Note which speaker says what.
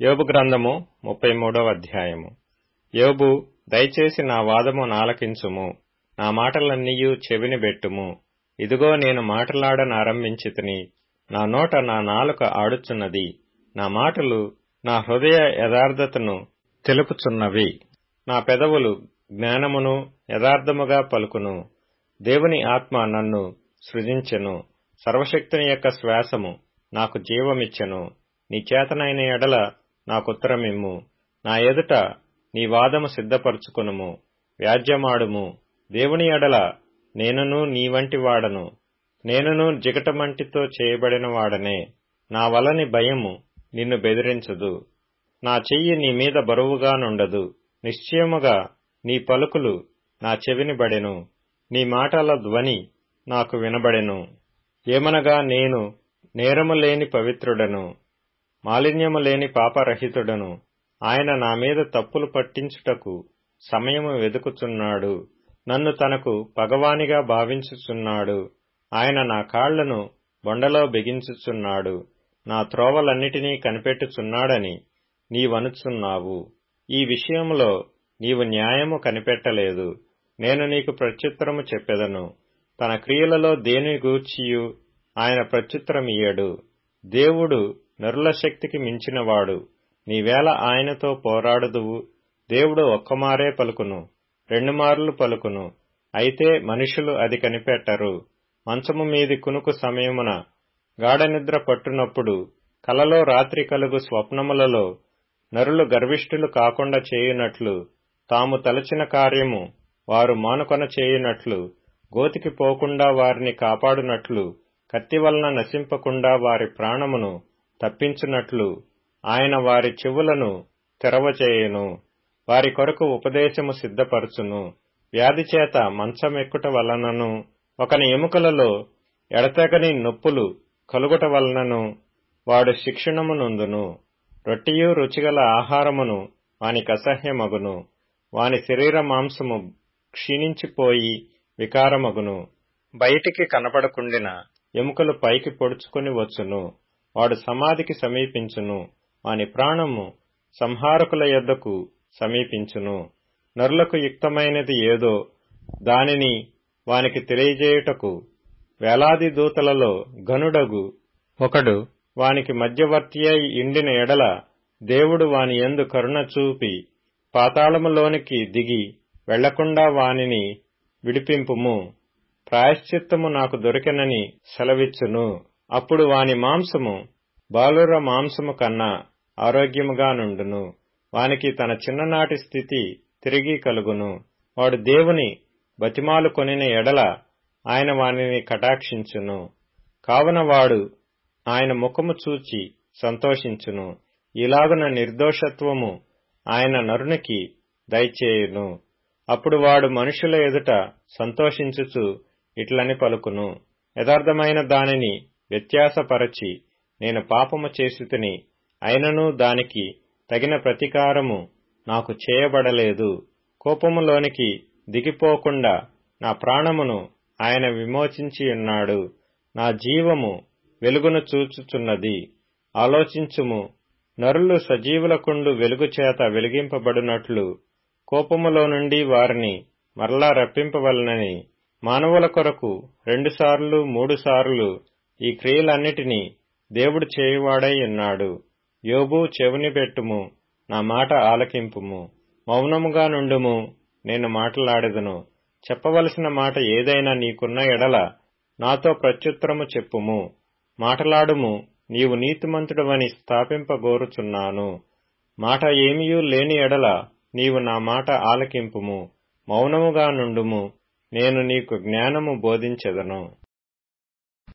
Speaker 1: యోబు గ్రంథము ముప్పై మూడవ అధ్యాయము యోబు దయచేసి నా వాదము నాలకించుము నా మాటలన్నీయు చెవిని బెట్టుము ఇదిగో నేను మాటలాడనారంభించితిని నా నోట నా నాలుక ఆడుచున్నది నా మాటలు నా హృదయ యథార్థతను తెలుపుచున్నవి నా పెదవులు జ్ఞానమును యథార్థముగా పలుకును దేవుని ఆత్మ నన్ను సృజించెను సర్వశక్తుని యొక్క శ్వాసము నాకు జీవమిచ్చెను నీ చేతనైన ఎడల నాకుత్తరమిమ్ము నా ఎదుట నీ వాదము సిద్ధపరచుకొనుము వ్యాజ్యమాడుము దేవుని ఎడల నేనును నీ వంటి వాడను నేనును జిగటమంటితో చేయబడిన వాడనే నా వలని భయము నిన్ను బెదిరించదు నా చెయ్యి నీ మీద బరువుగా నుండదు నిశ్చయముగా నీ పలుకులు నా చెవిని బడెను నీ మాటల ధ్వని నాకు వినబడెను ఏమనగా నేను నేరము లేని పవిత్రుడను మాలిన్యము లేని పాపరహితుడను ఆయన నా మీద తప్పులు పట్టించుటకు సమయము వెదుకుచున్నాడు నన్ను తనకు పగవానిగా భావించుచున్నాడు ఆయన నా కాళ్లను బొండలో బిగించుచున్నాడు నా త్రోవలన్నిటినీ కనిపెట్టుచున్నాడని నీవనుచున్నావు ఈ విషయములో నీవు న్యాయము కనిపెట్టలేదు నేను నీకు ప్రత్యుత్తరము చెప్పెదను తన క్రియలలో దేని గూర్చియు ఆయన ప్రత్యుత్తరమియ్యడు దేవుడు నరుల శక్తికి మించినవాడు నీవేళ ఆయనతో పోరాడుదువు దేవుడు ఒక్కమారే పలుకును రెండు మార్లు పలుకును అయితే మనుషులు అది కనిపెట్టరు మంచము మీది కునుకు సమయమున గాఢనిద్ర పట్టునప్పుడు కలలో రాత్రి కలుగు స్వప్నములలో నరులు గర్విష్ఠులు కాకుండా చేయునట్లు తాము తలచిన కార్యము వారు మానుకొన చేయునట్లు గోతికి పోకుండా వారిని కాపాడునట్లు కత్తి వలన నశింపకుండా వారి ప్రాణమును తప్పించునట్లు ఆయన వారి చెవులను తెరవచేయును వారి కొరకు ఉపదేశము సిద్ధపరచును వ్యాధి చేత మంచమెక్కుట వలనను ఒకని ఎముకలలో ఎడతెగని నొప్పులు కలుగుట వలనను వాడు శిక్షణమునందును రొట్టియు రుచిగల ఆహారమును వానికి అసహ్యమగును వాని శరీర మాంసము క్షీణించిపోయి వికారమగును బయటికి కనపడకుండిన ఎముకలు పైకి పొడుచుకుని వచ్చును వాడు సమాధికి సమీపించును వాని ప్రాణము సంహారకుల యొద్దకు సమీపించును నరులకు యుక్తమైనది ఏదో దానిని వానికి తెలియజేయుటకు వేలాది దూతలలో గనుడగు ఒకడు వానికి మధ్యవర్తి అయి ఇండిన ఎడల దేవుడు వాని ఎందు కరుణ చూపి పాతాళములోనికి దిగి వెళ్లకుండా వానిని విడిపింపుము ప్రాయశ్చిత్తము నాకు దొరికెనని సెలవిచ్చును అప్పుడు వాని మాంసము బాలుర మాంసము కన్నా ఆరోగ్యముగా నుండును వానికి తన చిన్ననాటి స్థితి తిరిగి కలుగును వాడు దేవుని బతిమాలు కొనిన ఎడల ఆయన వానిని కటాక్షించును కావున వాడు ఆయన ముఖము చూచి సంతోషించును ఇలాగున నిర్దోషత్వము ఆయన నరునికి దయచేయును అప్పుడు వాడు మనుషుల ఎదుట సంతోషించుచు ఇట్లని పలుకును యథార్థమైన దానిని వ్యత్యాసపరచి నేను పాపము చేసితిని అయినను దానికి తగిన ప్రతీకారము నాకు చేయబడలేదు కోపములోనికి దిగిపోకుండా నా ప్రాణమును ఆయన విమోచించియున్నాడు నా జీవము వెలుగును చూచుచున్నది ఆలోచించుము నరులు సజీవులకుండు వెలుగు చేత వెలిగింపబడినట్లు కోపములో నుండి వారిని మరలా రప్పింపవలనని మానవుల కొరకు రెండుసార్లు మూడుసార్లు ఈ క్రియలన్నిటినీ దేవుడు చేయువాడై ఉన్నాడు యోబు చెవిని పెట్టుము నా మాట ఆలకింపుము మౌనముగా నుండుము నేను మాట్లాడెదను చెప్పవలసిన మాట ఏదైనా నీకున్న ఎడల నాతో ప్రత్యుత్తరము చెప్పుము మాటలాడుము నీవు నీతిమంతుడవని స్థాపింపగోరుచున్నాను మాట ఏమియూ లేని ఎడల నీవు నా మాట ఆలకింపుము మౌనముగా నుండుము నేను నీకు జ్ఞానము బోధించెదను